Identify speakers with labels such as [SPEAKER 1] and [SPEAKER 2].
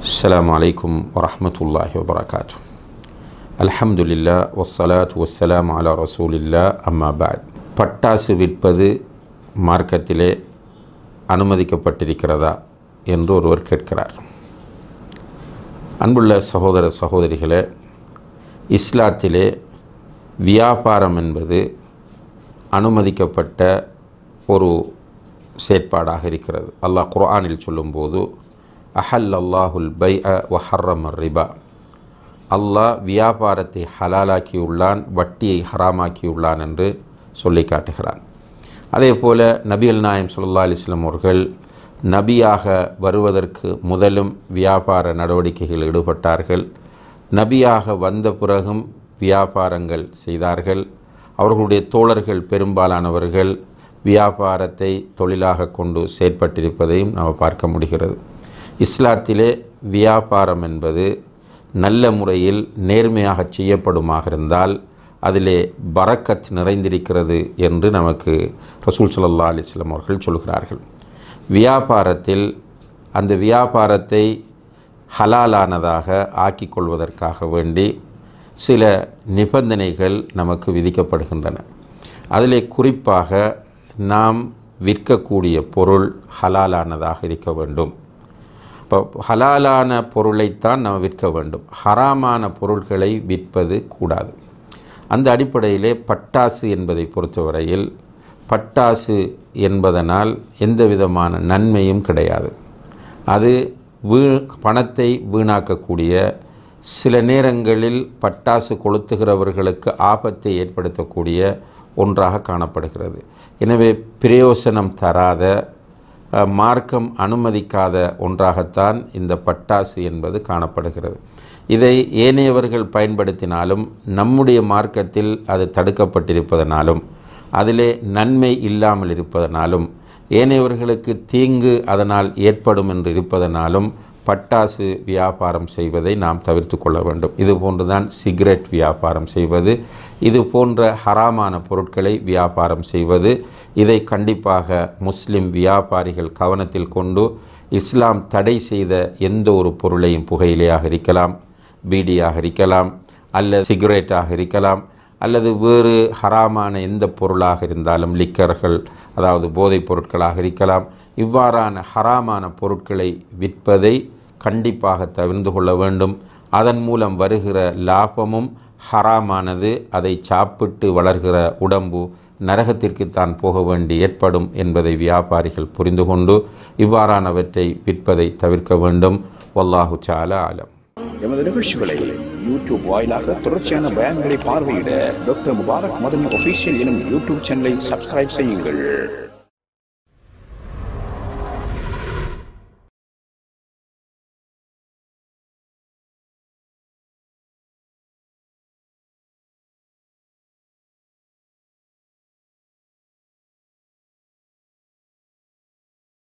[SPEAKER 1] السلام عليكم ورحمة الله وبركاته الحمد لله والصلاة والسلام على رسول الله أما بعد பட்டாசு விற்பது மார்க்கத்திலே அனுமதிக்கப்பட்டிருக்கிறதா என்று ஒருவர் கேட்கிறார் அன்புள்ள சகோதர சகோதரிகளே இஸ்லாத்திலே வியாபாரம் என்பது அனுமதிக்கப்பட்ட ஒரு செயற்பாடாக இருக்கிறது அல்லாஹ் குர்ஆனில் சொல்லும்போது அஹல் அல்லாஹுல் பை அ வஹர்ரமர் ரிபா அல்லாஹ் வியாபாரத்தை ஹலாலாக்கியுள்ளான் வட்டியை ஹராமாக்கியுள்ளான் என்று சொல்லி காட்டுகிறான் அதே போல நபிகள் நாயம் சுல்லா அலிஸ்லாம் அவர்கள் நபியாக வருவதற்கு முதலும் வியாபார நடவடிக்கைகள் ஈடுபட்டார்கள் நபியாக வந்த பிறகும் வியாபாரங்கள் செய்தார்கள் அவர்களுடைய தோழர்கள் பெரும்பாலானவர்கள் வியாபாரத்தை தொழிலாக கொண்டு செயற்பட்டிருப்பதையும் நாம் பார்க்க முடிகிறது இஸ்லாத்திலே வியாபாரம் என்பது நல்ல முறையில் நேர்மையாக செய்யப்படுமாக இருந்தால் அதிலே பரக்கத் நிறைந்திருக்கிறது என்று நமக்கு ரசூல் சல்லா அலிஸ்லாம் அவர்கள் சொல்கிறார்கள் வியாபாரத்தில் அந்த வியாபாரத்தை ஹலாலானதாக ஆக்கிக் கொள்வதற்காக வேண்டி சில நிபந்தனைகள் நமக்கு விதிக்கப்படுகின்றன அதிலே குறிப்பாக நாம் விற்கக்கூடிய பொருள் ஹலாலானதாக இருக்க வேண்டும் இப்போ ஹலாலான பொருளைத்தான் நாம் விற்க வேண்டும் ஹராமான பொருள்களை விற்பது கூடாது அந்த அடிப்படையிலே பட்டாசு என்பதை பொறுத்தவரையில் பட்டாசு என்பதனால் எந்த விதமான நன்மையும் கிடையாது அது வீ பணத்தை வீணாக்கக்கூடிய சில நேரங்களில் பட்டாசு கொளுத்துகிறவர்களுக்கு ஆபத்தை ஏற்படுத்தக்கூடிய ஒன்றாக காணப்படுகிறது எனவே பிரயோசனம் தராத மார்க்கம் அனுமதிக்காத ஒன்றாகத்தான் இந்த பட்டாசு என்பது காணப்படுகிறது இதை ஏனையவர்கள் பயன்படுத்தினாலும் நம்முடைய மார்க்கத்தில் அது தடுக்கப்பட்டிருப்பதனாலும் அதிலே நன்மை இல்லாமல் இருப்பதனாலும் ஏனையவர்களுக்கு தீங்கு அதனால் ஏற்படும் என்று இருப்பதனாலும் பட்டாசு வியாபாரம் செய்வதை நாம் தவிர்த்து கொள்ள வேண்டும் இது போன்றுதான் சிகரெட் வியாபாரம் செய்வது இது போன்ற ஹராமான பொருட்களை வியாபாரம் செய்வது இதை கண்டிப்பாக முஸ்லிம் வியாபாரிகள் கவனத்தில் கொண்டு இஸ்லாம் தடை செய்த எந்த ஒரு பொருளையும் புகையிலையாக இருக்கலாம் பீடியாக இருக்கலாம் அல்லது சிகரெட்டாக இருக்கலாம் அல்லது வேறு ஹராமான எந்த பொருளாக இருந்தாலும் லிக்கர்கள் அதாவது போதைப் பொருட்களாக இருக்கலாம் இவ்வாறான ஹராமான பொருட்களை விற்பதை கண்டிப்பாக தவிர்ந்து கொள்ள வேண்டும் அதன் மூலம் வருகிற லாபமும் ஹராமானது அதை சாப்பிட்டு வளர்கிற உடம்பு நரகத்திற்கு தான் போக வேண்டி ஏற்படும் என்பதை வியாபாரிகள் புரிந்து கொண்டு இவ்வாறானவற்றை விற்பதை தவிர்க்க வேண்டும் வல்லாஹு சால ஆலம்
[SPEAKER 2] எமது நிகழ்ச்சிகளை யூடியூப் வாயிலாக தொடர்ச்சியான பயான்களை பார்வையிட டாக்டர் முபாரக் மதனி ஒஃபீஷியல் எனும் யூடியூப் சேனலை சப்ஸ்கிரைப் செய்யுங்கள்